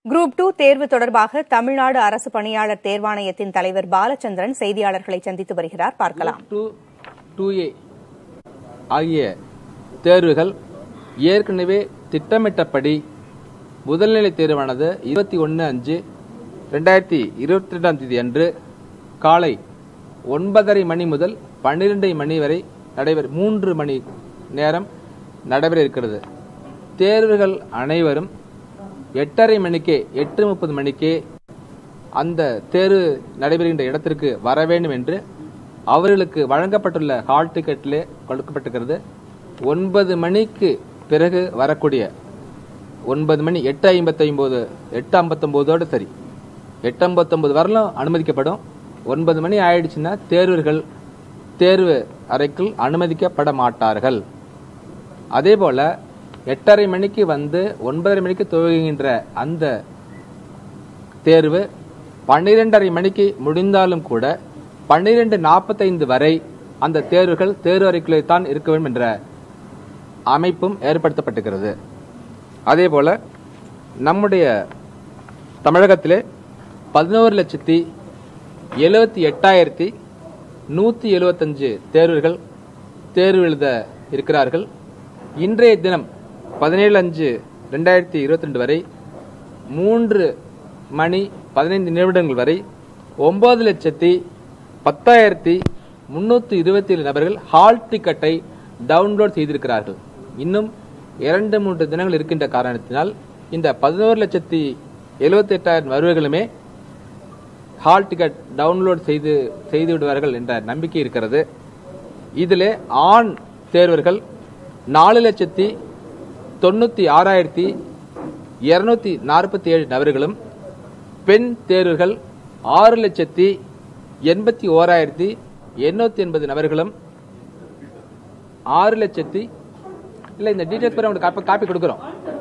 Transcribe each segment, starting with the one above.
group two தேர்வு தொடர்பாக தமிழ்நாடு அரசு பணியாளர் தேர்வாணையத்தின் தலைவர் பாலச்சந்திரன் செய்தியாளர்களை சந்தித்து வருகிறார் பார்க்கலாம் டூ டூ ஏ ஆகிய தேர்வுகள் ஏற்கனவே திட்டமிட்டபடி முதல்நிலை தேர்வானது இருபத்தி ஒன்று அஞ்சு ரெண்டாயிரத்தி இருபத்தி ரெண்டாம் தேதி அன்று காலை ஒன்பதரை மணி முதல் பன்னிரெண்டரை மணி வரை நடைபெற மூன்று மணி நேரம் நடைபெற இருக்கிறது தேர்வுகள் அனைவரும் எட்டரை மணிக்கே எட்டு முப்பது மணிக்கே அந்த தேர்வு நடைபெறுகின்ற இடத்திற்கு வர வேண்டும் என்று அவர்களுக்கு வழங்கப்பட்டுள்ள ஹால் டிக்கெட்டிலே கொடுக்கப்பட்டிருக்கிறது ஒன்பது மணிக்கு பிறகு வரக்கூடிய ஒன்பது மணி எட்டு ஐம்பத்தி ஒன்பது எட்டு ஐம்பத்தொம்போதோடு சரி எட்டு ஐம்பத்தொம்போது வரலும் அனுமதிக்கப்படும் ஒன்பது மணி ஆயிடுச்சுன்னா தேர்வர்கள் தேர்வு அறைக்குள் அனுமதிக்கப்பட மாட்டார்கள் அதே போல எட்டரை மணிக்கு வந்து ஒன்பதரை மணிக்கு துவங்குகின்ற அந்த தேர்வு பன்னிரெண்டரை மணிக்கு முடிந்தாலும் கூட பன்னிரெண்டு நாற்பத்தைந்து வரை அந்த தேர்வுகள் தேர்வு அறைக்குள்ளே தான் இருக்க வேண்டும் என்ற அமைப்பும் ஏற்படுத்தப்பட்டிருக்கிறது அதே போல நம்முடைய தமிழகத்திலே பதினோரு லட்சத்தி எழுபத்தி எட்டாயிரத்தி நூற்றி எழுபத்தஞ்சு தேர்வுகள் தேர்வு எழுத இருக்கிறார்கள் இன்றைய தினம் பதினேழு அஞ்சு ரெண்டாயிரத்தி இருபத்தி ரெண்டு வரை மூன்று மணி பதினைந்து நிமிடங்கள் வரை ஒன்பது லட்சத்தி பத்தாயிரத்தி முன்னூற்றி இருபத்தி ஏழு நபர்கள் ஹால் டிக்கெட்டை டவுன்லோட் செய்திருக்கிறார்கள் இன்னும் இரண்டு மூன்று தினங்கள் இருக்கின்ற காரணத்தினால் இந்த பதினோரு லட்சத்தி எழுபத்தி எட்டாயிரம் வருவர்களுமே ஹால் டிக்கெட் டவுன்லோட் செய்து செய்து விடுவார்கள் என்ற நம்பிக்கை இருக்கிறது இதிலே ஆண் தேர்வர்கள் நாலு லட்சத்தி தொண்ணூற்றி ஆறாயிரத்தி இருநூத்தி நாற்பத்தி ஏழு நபர்களும் பெண் தேர்வுகள் ஆறு லட்சத்தி எண்பத்தி ஓராயிரத்தி எண்ணூத்தி எண்பது நபர்களும் ஆறு லட்சத்தி இல்ல இந்த டீடைல்ஸ் பேர் உங்களுக்கு காப்பி- காப்பி கொடுக்குறோம்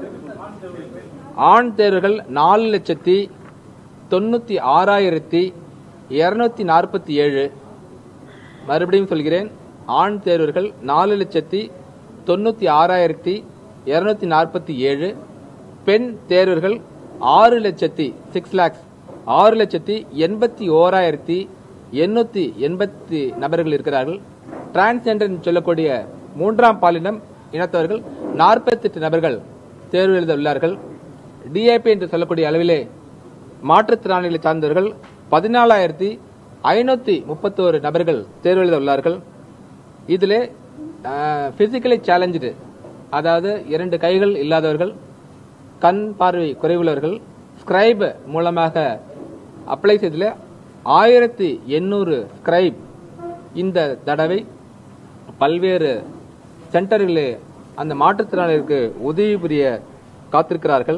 ஆண் தேர்வுகள் நாலு லட்சத்தி தொண்ணூத்தி ஆறாயிரத்தி இருநூத்தி நாற்பத்தி ஏழு மறுபடியும் சொல்கிறேன் ஆண் தேர்வர்கள் நாலு லட்சத்தி தொண்ணூத்தி ஆறாயிரத்தி இருநூத்தி நாற்பத்தி ஏழு பெண் தேர்வர்கள் ஆறு லட்சத்தி சிக்ஸ் லேக்ஸ் ஆறு லட்சத்தி எண்பத்தி ஓராயிரத்தி எண்ணூத்தி எண்பத்தி நபர்கள் இருக்கிறார்கள் டிரான்ஸ்ஜெண்டர் என்று சொல்லக்கூடிய மூன்றாம் பாலினம் இனத்தவர்கள் நாற்பத்தெட்டு நபர்கள் தேர்வு எழுத உள்ளார்கள் டிஏபி என்று சொல்லக்கூடிய அளவிலே மாற்றுத்திறனாளிகளை சார்ந்தவர்கள் பதினாலாயிரத்தி ஐநூத்தி முப்பத்தோரு நபர்கள் தேர்வு எழுத உள்ளார்கள் இதிலே பிசிக்கலி சேலஞ்சு அதாவது இரண்டு கைகள் இல்லாதவர்கள் கண் பார்வை குறைவுள்ளவர்கள் ஸ்கிரைப் மூலமாக அப்ளை செய்ததில் ஆயிரத்தி எண்ணூறு ஸ்கிரைப் இந்த தடவை பல்வேறு சென்டர்களிலே அந்த மாற்றுத்திறனாளிகளுக்கு உதவி புரிய காத்திருக்கிறார்கள்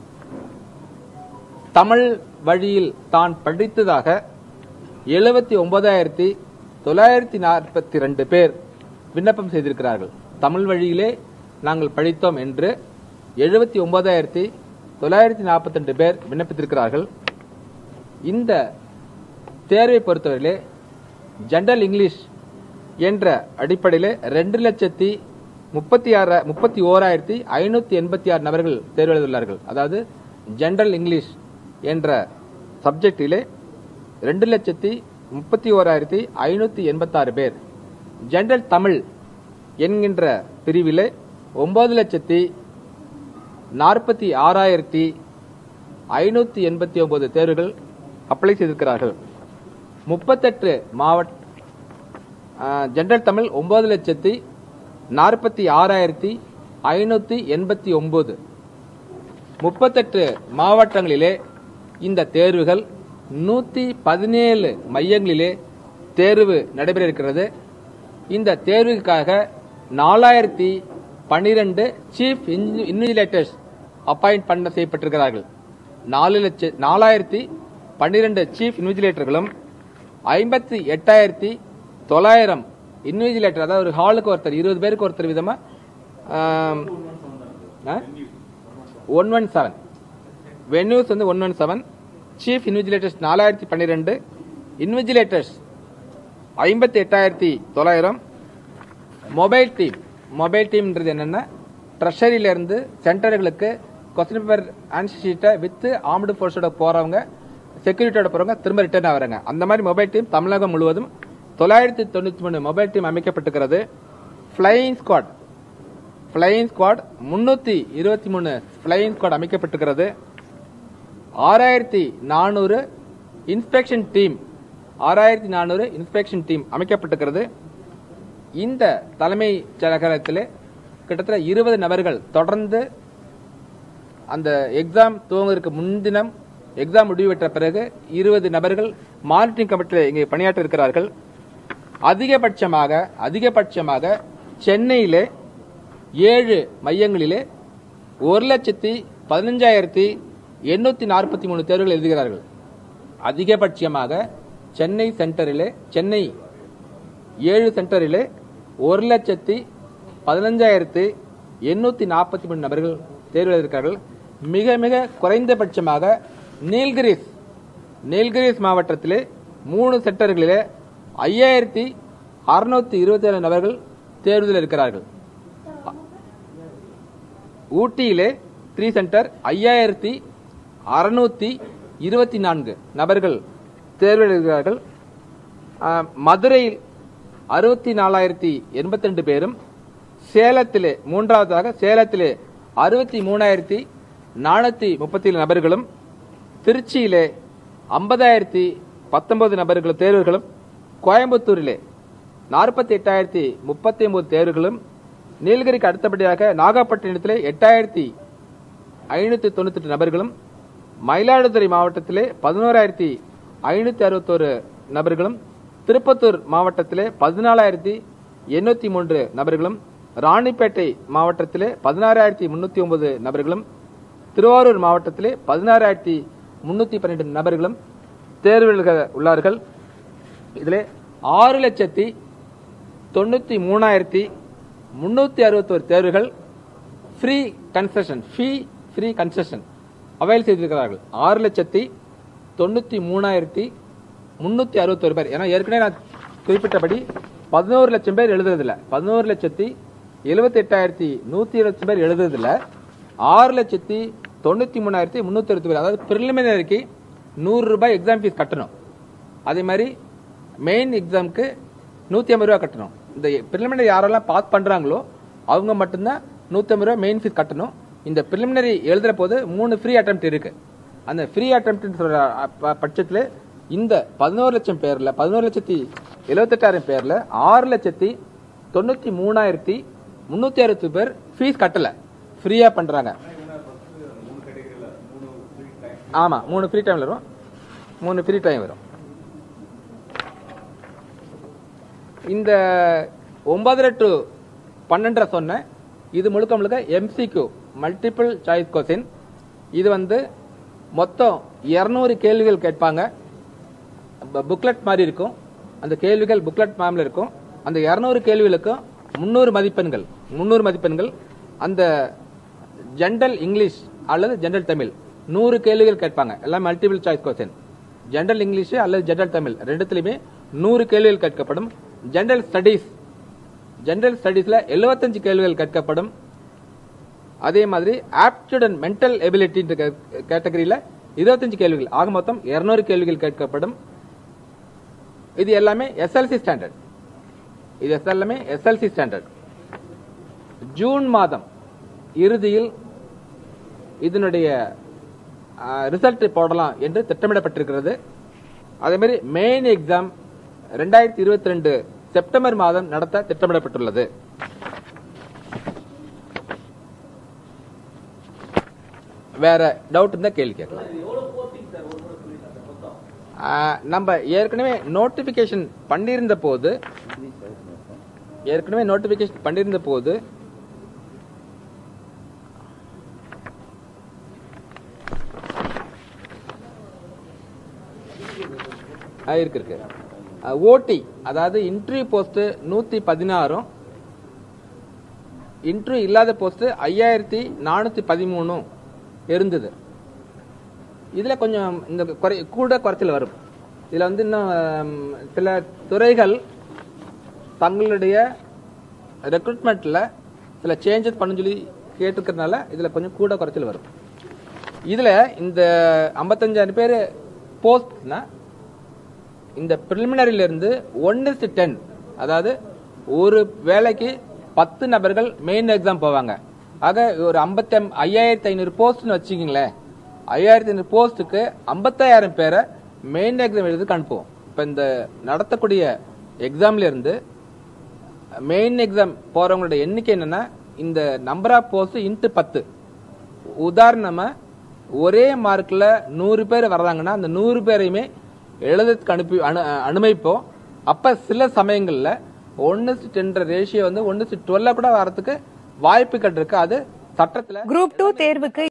தமிழ் வழியில் தான் படித்ததாக எழுபத்தி ஒன்பதாயிரத்தி தொள்ளாயிரத்தி நாற்பத்தி ரெண்டு பேர் விண்ணப்பம் செய்திருக்கிறார்கள் தமிழ் வழியிலே நாங்கள் படித்தோம் என்று எழுபத்தி ஒன்பதாயிரத்தி தொள்ளாயிரத்தி நாற்பத்தி ரெண்டு பேர் விண்ணப்பித்திருக்கிறார்கள் இந்த தேர்வை பொறுத்தவரையிலே ஜெனரல் இங்கிலீஷ் என்ற அடிப்படையில் ரெண்டு லட்சத்தி முப்பத்தி ஆறு முப்பத்தி ஓராயிரத்தி ஐநூத்தி எண்பத்தி ஆறு நபர்கள் தேர்வு எழுதியுள்ளார்கள் அதாவது ஜெனரல் இங்கிலீஷ் என்ற சப்ஜெக்டிலே ரெண்டு லட்சத்தி முப்பத்தி ஓராயிரத்தி ஐநூத்தி எண்பத்தாறு பேர் ஜெனரல் தமிழ் என்கின்ற பிரிவிலே ஒன்பது லட்சத்தி நாற்பத்தி ஆறாயிரத்தி ஐநூத்தி எண்பத்தி ஒன்பது தேர்வுகள் அப்ளை செய்திருக்கிறார்கள் முப்பத்தெட்டு மாவட்ட ஜெனரல் தமிழ் ஒன்பது லட்சத்தி நாற்பத்தி ஆறாயிரத்தி ஐநூத்தி எண்பத்தி ஒன்பது முப்பத்தெட்டு மாவட்டங்களிலே இந்த தேர்வுகள் நூத்தி பதினேழு மையங்களிலே தேர்வு நடைபெற இருக்கிறது இந்த தேர்வுக்காக நாலாயிரத்தி பன்னிரண்டு சீஃப் இன்விஜிலேட்டர்ஸ் அப்பாயிண்ட் பண்ண செய்யப்பட்டிருக்கிறார்கள் நாலு லட்ச நாலாயிரத்தி பன்னிரண்டு சீஃப் இன்விஜிலேட்டர்களும் ஐம்பத்தி எட்டாயிரத்தி தொள்ளாயிரம் இன்விஜிலேட்டர் அதாவது ஒரு ஹாலுக்கு ஒருத்தர் இருபது பேருக்கு ஒருத்தர் விதமா ஒன் ஒன் செவன் வென்யூஸ் வந்து one one seven chief invigilators நாலாயிரத்தி பன்னிரெண்டு இன்விஜிலேட்டர்ஸ் ஐம்பத்தி எட்டாயிரத்தி தொள்ளாயிரம் மொபைல் டீம் மொபைல் டீம்ன்றது என்னன்னா ட்ரெஷரியிலிருந்து சென்டர்களுக்கு கொஸ்டின் பேப்பர் ஆன்சர் ஷீட்டை வித்து ஆர்ம்டு ஃபோர்ஸோட போறவங்க செக்யூரிட்டியோட போறவங்க திரும்ப ரிட்டர்ன் ஆகிறாங்க அந்த மாதிரி மொபைல் டீம் தமிழகம் முழுவதும் தொள்ளாயிரத்தி தொண்ணூத்தி மூணு மொபைல் டீம் அமைக்கப்பட்டிருக்கிறது ஃபிளையிங் ஸ்குவாட் ஃபிளையிங் ஸ்குவாட் முன்னூத்தி இருபத்தி மூணு ஃபிளையிங் ஸ்குவாட் அமைக்கப்பட்டிருக்கிறது ஆறாயிரத்தி நானூறு இன்ஸ்பெக்ஷன் டீம் ஆறாயிரத்தி நானூறு இன்ஸ்பெக்ஷன் டீம் அமைக்கப்பட்டிருக்கிறது இந்த தலைமைச் செயலகத்தில் கிட்டத்தட்ட இருபது நபர்கள் தொடர்ந்து அந்த எக்ஸாம் துவங்குவதற்கு முன்தினம் எக்ஸாம் முடிவு பெற்ற பிறகு இருபது நபர்கள் மானிட்டரிங் கமிட்டியில் இங்கே பணியாற்ற இருக்கிறார்கள் அதிகபட்சமாக அதிகபட்சமாக சென்னையிலே ஏழு மையங்களிலே ஒரு லட்சத்தி பதினஞ்சாயிரத்தி எண்ணூத்தி நாற்பத்தி மூணு தேர்வுகள் எழுதுகிறார்கள் அதிகபட்சமாக சென்னை சென்டரிலே சென்னை ஏழு சென்டரிலே ஒரு லட்சத்தி பதினஞ்சாயிரத்தி எண்ணூத்தி நாற்பத்தி மூணு நபர்கள் தேர்வு எழுதியிருக்கிறார்கள் மிக மிக குறைந்தபட்சமாக நீல்கிரிஸ் நீல்கிரிஸ் மாவட்டத்திலே மூணு சென்டர்களிலே ஐயாயிரத்தி அறுநூத்தி இருபத்தி ஏழு நபர்கள் தேர்வில் இருக்கிறார்கள் ஊட்டியிலே த்ரீ சென்டர் ஐயாயிரத்தி அறுநூத்தி இருபத்தி நான்கு நபர்கள் தேர்வில் இருக்கிறார்கள் ஆஹ், மதுரையில் அறுபத்தி நாலாயிரத்தி எண்பத்தி ரெண்டு பேரும் சேலத்திலே மூன்றாவதாக சேலத்திலே அறுபத்தி மூணாயிரத்தி நானூத்தி முப்பத்தி ஏழு நபர்களும் திருச்சியிலே ஐம்பதாயிரத்தி பத்தொன்பது நபர்கள் தேர்வுகளும் கோயம்புத்தூரிலே நாற்பத்தி எட்டாயிரத்தி முப்பத்தி ஒன்பது தேர்வுகளும் நீலகிரிக்கு அடுத்தபடியாக நாகப்பட்டினத்திலே எட்டாயிரத்தி ஐநூத்தி தொண்ணூத்தி எட்டு நபர்களும் மயிலாடுதுறை மாவட்டத்திலே பதினோராயிரத்தி ஐநூத்தி அறுபத்தோரு நபர்களும் திருப்பத்தூர் மாவட்டத்திலே பதினாலாயிரத்தி எண்ணூத்தி மூன்று நபர்களும் ராணிப்பேட்டை மாவட்டத்திலே பதினாறாயிரத்தி முன்னூத்தி ஒன்பது நபர்களும் திருவாரூர் மாவட்டத்திலே பதினாறாயிரத்தி முன்னூத்தி பன்னெண்டு நபர்களும் தேர்வில் உள்ளார்கள் இதிலே ஆறு லட்சத்தி தொண்ணூத்தி மூணாயிரத்தி முன்னூத்தி அறுபத்தோரு தேர்வுகள் free concession fee free concession avail செய்திருக்கிறார்கள் ஆறு லட்சத்தி தொண்ணூத்தி மூணாயிரத்தி முன்னூத்தி அறுபத்தோரு பேர் ஏன்னா ஏற்கனவே நான் குறிப்பிட்டபடி பதினோரு லட்சம் பேர் எழுதுறதில்ல பதினோரு லட்சத்தி எழுபத்தி எட்டாயிரத்தி நூத்தி இருபத்தி பேர் எழுதுறதில்ல ஆறு லட்சத்தி தொண்ணூத்தி மூணாயிரத்தி முன்னூத்தி அறுபத்தி பேர் அதாவது பிரிலிமினரிக்கு நூறு ரூபாய் எக்ஸாம் ஃபீஸ் கட்டணும் அதே மாதிரி மெயின் எக்ஸாமுக்கு நூற்றி ஐம்பது ரூபா கட்டணும் இந்த ப்ரிலிமினரி யாரெல்லாம் பாஸ் பண்ணுறாங்களோ அவங்க மட்டும்தான் நூற்றி ஐம்பது ரூபா மெயின் ஃபீஸ் கட்டணும் இந்த ப்ரிலிமினரி எழுதுற போது மூணு ஃப்ரீ அட்டெம்ப்ட் இருக்கு அந்த ஃப்ரீ அட்டெம்ப்ட் சொல்ற அப்ப- பட்சத்துல இந்த பதினோரு லட்சம் பேர்ல பதினோரு லட்சத்தி எழுபத்தெட்டாயிரம் பேர்ல ஆறு லட்சத்தி தொண்ணூத்தி மூணாயிரத்தி முன்னூத்தி அறுபது பேர் ஃபீஸ் கட்டல ஃப்ரீயா பண்றாங்க ஆமா மூணு ஃப்ரீ டைம்ல வரும் மூணு ஃப்ரீ டைம் வரும் இந்த ஒன்பதரை டு பன்னெண்டரை சொன்னேன் இது முழுக்க முழுக்க எம்சிக்யூ மல்டிபிள் சாய்ஸ் கொஸ்டின் இது வந்து மொத்தம் இரநூறு கேள்விகள் கேட்பாங்க புக்லெட் மாதிரி இருக்கும் அந்த கேள்விகள் புக்லெட் மேம்ல இருக்கும் அந்த இரநூறு கேள்விகளுக்கும் முந்நூறு மதிப்பெண்கள் முந்நூறு மதிப்பெண்கள் அந்த ஜென்ரல் இங்கிலீஷ் அல்லது ஜென்ரல் தமிழ் நூறு கேள்விகள் கேட்பாங்க எல்லாம் multiple choice question general English அல்லது ஜென்ரல் தமிழ் ரெண்டுத்துலயுமே நூறு கேள்விகள் கேட்கப்படும் ஜென்ரல் ஸ்டடீஸ் ஜென்ரல் ஸ்டடீஸ்ல 75 கேள்விகள் கேட்கப்படும் அதே மாதிரி ஆப்டிடியூட் அண்ட் மென்டல் எபிலிட்டி கேட்டகரியில 25 கேள்விகள் ஆக மொத்தம் 200 கேள்விகள் கேட்கப்படும் இது எல்லாமே எஸ்எல்சி ஸ்டாண்டர்ட் இது எல்லாமே எஸ்எல்சி ஸ்டாண்டர்ட் ஜூன் மாதம் இறுதியில் இதனுடைய ரிசல்ட் போடலாம் என்று திட்டமிடப்பட்டிருக்கிறது அதே மாதிரி மெயின் எக்ஸாம் ரெண்டாயிரத்தி இருபத்தி ரெண்டு செப்டம்பர் மாதம் நடத்த திட்டமிடப்பட்டுள்ளது வேற டவுட் இருந்தா கேள்வி கேட்கலாம் ஆ, நம்ம ஏற்கனவே நோட்டிபிகேஷன் பண்ணியிருந்த போது ஏற்கனவே நோட்டிபிகேஷன் பண்ணியிருந்த போது ஆ, இருக்கு இருக்கு ஓடி அதாவது இன்டர்வியூ போஸ்ட் நூத்தி பதினாறும் இன்டர்வியூ இல்லாத போஸ்ட் ஐயாயிரத்தி நானூத்தி பதிமூணும் இருந்தது இதுல கொஞ்சம் இந்த குறை கூட குறைச்சல் வரும் இதுல வந்து இன்னும் ஹம், சில துறைகள் தங்களுடைய ரெக்ரூட்மெண்ட்ல சில சேஞ்சஸ் பண்ண சொல்லி கேட்டுக்கிறதுனால இதுல கொஞ்சம் கூட குறைச்சல் வரும் இதுல இந்த ஐம்பத்தஞ்சாயிரம் பேர் போஸ்ட்னா இந்த preliminary-ல இருந்து ஒன்னு டென் அதாவது ஒரு வேலைக்கு பத்து நபர்கள் மெயின் எக்ஸாம் போவாங்க ஆக ஒரு ஐம்பத்தி ஐயாயிரத்தி ஐநூறு போஸ்ட்னு வச்சுக்கிங்களேன் ஐயாயிரத்தி ஐநூறு போஸ்ட்டுக்கு ஐம்பத்தாயிரம் பேரை மெயின் எக்ஸாம் எழுதுக்கு அனுப்புவோம் இப்போ இந்த நடத்தக்கூடிய எக்ஸாம்ல இருந்து மெயின் எக்ஸாம் போறவங்களோட எண்ணிக்கை என்னன்னா இந்த நம்பர் ஆஃப் போஸ்ட் இன்ட்டு பத்து உதாரணமா ஒரே மார்க்ல நூறு பேர் வர்றாங்கன்னா அந்த நூறு பேரையுமே எழுதத்துக்கு அனுப்பி அனு அனுமதிப்போம் அப்ப சில சமயங்கள்ல ஒன்னு டென்ற ரேஷியோ வந்து ஒன்னு டுவெல்ல கூட வரதுக்கு வாய்ப்புகள் இருக்கு அது சட்டத்துல குரூப் டூ தேர்வுக்கு